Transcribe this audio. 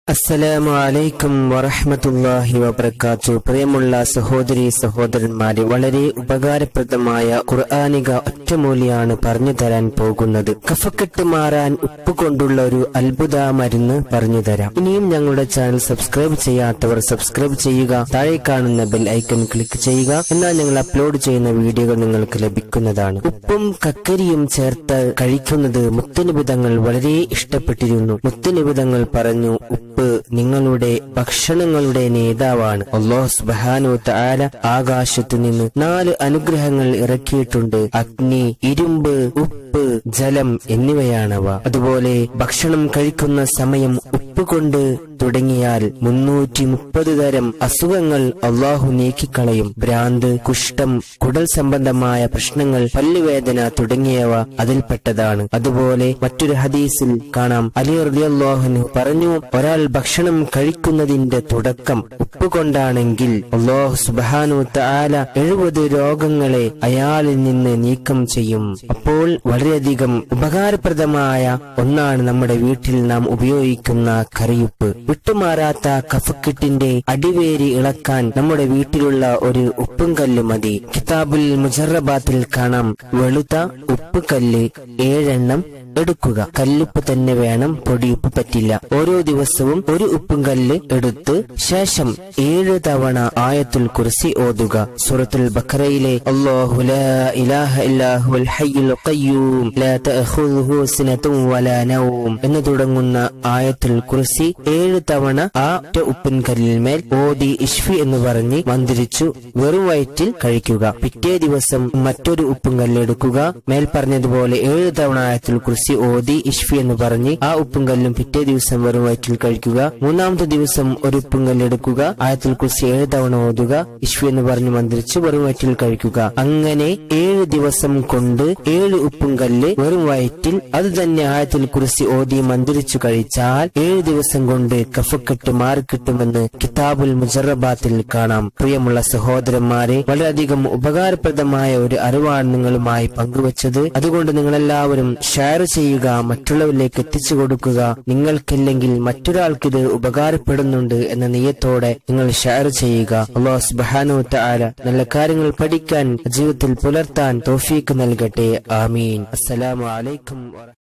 അസ്സലാമു അലൈക്കും വറഹ്മത്തുള്ളാഹി വബർക്കാത്തു പ്രിയമുള്ള സഹോദരി സഹോദരന്മാരെ വളരെ ഉപകാരപ്രദമായ ഖുർആാനിക ഒറ്റമൂലിയാണ് പറഞ്ഞു തരാൻ പോകുന്നത് കഫക്കെട്ട് മാറാൻ ഉപ്പ് കൊണ്ടുള്ള ഒരു അത്ഭുത മരുന്ന് പറഞ്ഞു തരാം ഇനിയും ഞങ്ങളുടെ ചാനൽ സബ്സ്ക്രൈബ് ചെയ്യാത്തവർ സബ്സ്ക്രൈബ് ചെയ്യുക താഴെ കാണുന്ന ബെൽ ഐക്കൺ ക്ലിക്ക് ചെയ്യുക എന്നാൽ ഞങ്ങൾ അപ്ലോഡ് ചെയ്യുന്ന വീഡിയോകൾ നിങ്ങൾക്ക് ലഭിക്കുന്നതാണ് ഉപ്പും കക്കരിയും ചേർത്ത് കഴിക്കുന്നത് മുത്തനിബിതങ്ങൾ വളരെ ഇഷ്ടപ്പെട്ടിരുന്നു മുത്തനിബിതങ്ങൾ പറഞ്ഞു ഉപ്പ് നിങ്ങളുടെ ഭക്ഷണങ്ങളുടെ നേതാവാണ് അള്ളാഹു സുബ്ഹാനഹു തആല ആകാശത്തു നിന്ന് നാല് അനുഗ്രഹങ്ങൾ ഇറക്കിയിട്ടുണ്ട് അഗ്നി ഇരുമ്പ് ഉപ്പ് ജലം എന്നിവയാണവ അതുപോലെ ഭക്ഷണം കഴിക്കുന്ന സമയം ഉപ്പ് കൊണ്ട് തുടങ്ങിയാൽ മുന്നൂറ്റി മുപ്പത് തരം അസുഖങ്ങൾ അള്ളാഹു നീക്കിക്കളയും ഭ്രാന്ത് കുഷ്ഠം കുടൽ സംബന്ധമായ പ്രശ്നങ്ങൾ പല്ലുവേദന തുടങ്ങിയവ അതിൽപ്പെട്ടതാണ് അതുപോലെ മറ്റൊരു ഹദീസിൽ കാണാം അലി റളിയല്ലാഹുനു പറഞ്ഞു ഒരാൾ ഭക്ഷണം കഴിക്കുന്നതിന്റെ തുടക്കം ഉപ്പ് കൊണ്ടാണെങ്കിൽ അള്ളാഹു സുബാനു താല എഴുപത് രോഗങ്ങളെ അയാളിൽ നിന്ന് നീക്കം ചെയ്യും അപ്പോൾ വളരെയധികം ഉപകാരപ്രദമായ ഒന്നാണ് നമ്മുടെ വീട്ടിൽ നാം ഉപയോഗിക്കുന്ന കറിയുപ്പ് വിട്ടുമാറാത്ത കഫക്കെട്ടിന്റെ അടിവേരി ഇളക്കാൻ നമ്മുടെ വീട്ടിലുള്ള ഒരു ഉപ്പും കല്ല് മതി കിതാബുൽ മുജറബാത്തിൽ കാണാം വെളുത്ത ഉപ്പ് കല്ല് ഏഴെണ്ണം എടുക്കുക കല്ലുപ്പ് തന്നെ വേണം പൊടിയുപ്പ് പറ്റില്ല ഓരോ ദിവസവും ഒരു ഉപ്പും കല്ല് എടുത്ത് ശേഷം ഏഴ് തവണ ആയത്തുൽ കുർസി ഓതുക സൂറത്തുൽ ബഖറയിലെ അല്ലാഹു ലാ ഇലാഹ ഇല്ലാഹുൽ ഹയ്യുൽ ഖയ്യൂം ലാ തഅഖുദുഹു സിനത്തും വലാ നൗം എന്ന് തുടങ്ങുന്ന ആയത്തുൽ കുർസി ഏഴ് തവണ ആ ഒറ്റ ഉപ്പിൻ കല്ലിന്മേൽ ഓതി ഇഷ്ഫി എന്ന് പറഞ്ഞ് മന്ത്രിച്ചു വെറും വയറ്റിൽ കഴിക്കുക പിറ്റേ ദിവസം മറ്റൊരു ഉപ്പും കല്ലെടുക്കുക മേൽ പറഞ്ഞതുപോലെ ഏഴ് തവണ ആയത്തുൽ കുർസി ഓതി ഇഷ്ഫി എന്ന് പറഞ്ഞ് ആ ഉപ്പും കല്ലും പിറ്റേ ദിവസം വെറും വയറ്റിൽ കഴിക്കുക മൂന്നാമത്തെ ദിവസം ഒരു ഉപ്പും കല്ലെടുക്കുക ആയത്തുൽ കുർസി ഏഴ് തവണ ഓതുക ഇഷ്ഫി എന്ന് പറഞ്ഞ് മന്ത്രിച്ച് വെറും വയറ്റിൽ കഴിക്കുക അങ്ങനെ ഏഴ് ദിവസം കൊണ്ട് ഏഴ് ഉപ്പും കല്ല് വെറും വയറ്റിൽ അത് തന്നെ ആയത്തുൽ കുർസി ഓതി മന്ത്രിച്ചു കഴിച്ചാൽ ഏഴ് ദിവസം കൊണ്ട് കഫക്കെട്ട് മാറിക്കിട്ടുമെന്ന് കിതാബുൽ മുജറബാത്തിൽ കാണാം പ്രിയമുള്ള സഹോദരന്മാരെ വളരെയധികം ഉപകാരപ്രദമായ ഒരു അറിവാണ് നിങ്ങളുമായി പങ്കുവച്ചത് അതുകൊണ്ട് നിങ്ങളെല്ലാവരും ഷെയർ ചെയ്യുക മറ്റുള്ളവരിലേക്ക് എത്തിച്ചു കൊടുക്കുക നിങ്ങൾക്കില്ലെങ്കിൽ മറ്റൊരാൾക്കിത് ഉപകാരപ്പെടുന്നുണ്ട് എന്ന നിയത്തോടെ നിങ്ങൾ ഷെയർ ചെയ്യുക അള്ളാഹു സുബ്ഹാനഹു തആല നല്ല കാര്യങ്ങൾ പഠിക്കാൻ ജീവിതത്തിൽ പുലർത്താൻ തോഫീക്ക് നൽകട്ടെ ആമീൻ അസ്സലാമു അലൈക്കും വറ-